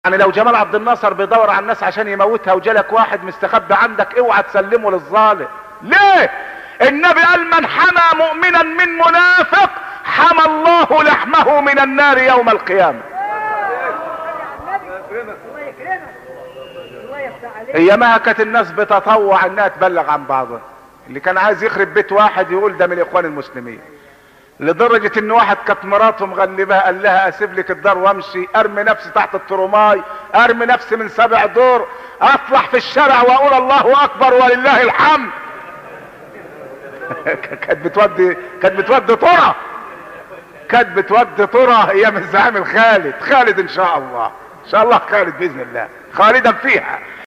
يعني لو جمال عبد الناصر بيدور على الناس عشان يموتها وجالك واحد مستخبي عندك اوعى تسلمه للظالم ليه النبي قال من حمى مؤمنا من منافق حمى الله لحمه من النار يوم القيامه ايامها كانت الناس بتطوع انها تبلغ عن بعضها اللي كان عايز يخرب بيت واحد يقول ده من الاخوان المسلمين لدرجة ان واحد كانت مراته مغلبها قال لها اسيب لك الدار وامشي ارمي نفسي تحت الترماي ارمي نفسي من سبع دور اطلع في الشارع واقول الله اكبر ولله الحمد كانت بتودي كانت بتودي طرة كانت بتودي طرة ايام الزعيم الخالد خالد ان شاء الله ان شاء الله خالد باذن الله خالدا فيها